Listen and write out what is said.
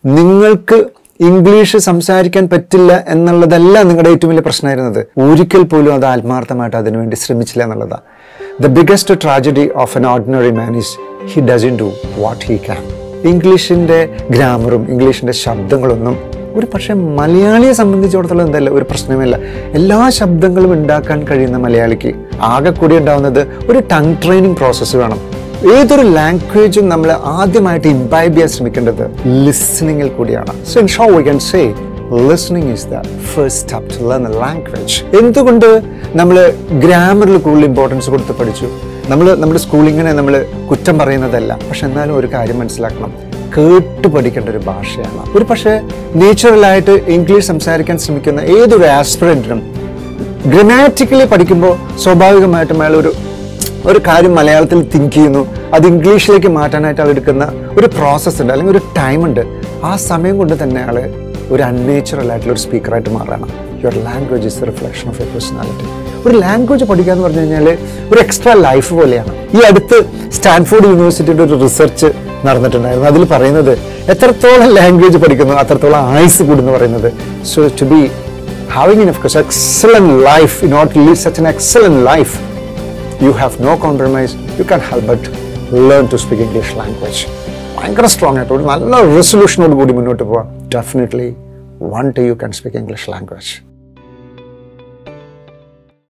നിങ്ങൾക്ക് ഇംഗ്ലീഷ് സംസാരിക്കാൻ പറ്റില്ല എന്നുള്ളതല്ല നിങ്ങളുടെ ഏറ്റവും വലിയ പ്രശ്നമായിരുന്നത് ഒരിക്കൽ പോലും അത് ആത്മാർത്ഥമായിട്ട് അതിനുവേണ്ടി ശ്രമിച്ചില്ല എന്നുള്ളതാണ് the biggest tragedy of an ordinary man is he doesn't do what he can ഇംഗ്ലീഷിൻ്റെ ഗ്രാമറും ഇംഗ്ലീഷിൻ്റെ ശബ്ദങ്ങളൊന്നും ഒരു പക്ഷേ മലയാളിയെ സംബന്ധിച്ചിടത്തോളം എന്തല്ല ഒരു പ്രശ്നമില്ല എല്ലാ ശബ്ദങ്ങളും ഉണ്ടാക്കാൻ കഴിയുന്ന മലയാളിക്ക് ആകെ കൂടി ഉണ്ടാവുന്നത് ഒരു ടങ് ട്രെയിനിങ് പ്രോസസ്സ് വേണം ഏതൊരു ലാംഗ്വേജും നമ്മൾ ആദ്യമായിട്ട് ഇംബൈബ് ചെയ്യാൻ ശ്രമിക്കേണ്ടത് ലിസണിങ്ങിൽ കൂടിയാണ് സോ ഇൻ ഷോ we can say listening is the first step to learn a language എന്തുകൊണ്ട് നമ്മൾ ഗ്രാമറിൽ കൂടുതൽ ഇമ്പോർട്ടൻസ് കൊടുത്ത് പഠിച്ചു നമ്മൾ നമ്മുടെ സ്കൂളിങ്ങിനെ നമ്മൾ കുറ്റം പറയുന്നതല്ല പക്ഷെ എന്നാലും ഒരു കാര്യം മനസ്സിലാക്കണം കേട്ട് പഠിക്കേണ്ട ഒരു ഭാഷയാണ് ഒരു പക്ഷേ നേച്ചുറലായിട്ട് ഇംഗ്ലീഷ് സംസാരിക്കാൻ ശ്രമിക്കുന്ന ഏതൊരു ആസ്പിറൻറ്റിനും ഗ്രമാറ്റിക്കലി പഠിക്കുമ്പോൾ സ്വാഭാവികമായിട്ടും അയാൾ ഒരു ഒരു കാര്യം മലയാളത്തിൽ തിങ്ക് ചെയ്യുന്നു അത് ഇംഗ്ലീഷിലേക്ക് മാറ്റാനായിട്ട് ആൾ എടുക്കുന്ന ഒരു പ്രോസസ്സ് ഉണ്ട് അല്ലെങ്കിൽ ഒരു ടൈം ഉണ്ട് ആ സമയം കൊണ്ട് തന്നെ ആൾ ഒരു അൺനേച്ചുറൽ ആയിട്ടുള്ള ഒരു സ്പീക്കറായിട്ട് മാറണം your language is reflection of your personality ഒരു ലാംഗ്വേജ് പഠിക്കുക എന്ന് പറഞ്ഞു കഴിഞ്ഞാൽ ഒരു എക്സ്ട്രാ ലൈഫ് പോലെയാണ് ഈ അടുത്ത് സ്റ്റാൻഫോർഡ് യൂണിവേഴ്സിറ്റിയുടെ ഒരു റിസർച്ച് നടന്നിട്ടുണ്ടായിരുന്നു അതിൽ പറയുന്നത് എത്രത്തോളം ലാംഗ്വേജ് പഠിക്കുന്നു അത്രത്തോളം ആയുസ് കൂടുന്നു പറയുന്നത് so to be having in of course excellent life without leave such an excellent life you have no compromise, you can't help but learn to speak English language. ഭയങ്കര strong ആയിട്ട് ഒരു നല്ല റെസൊല്യൂഷനോട് കൂടി മുന്നോട്ട് പോവാം definitely one day you can speak English language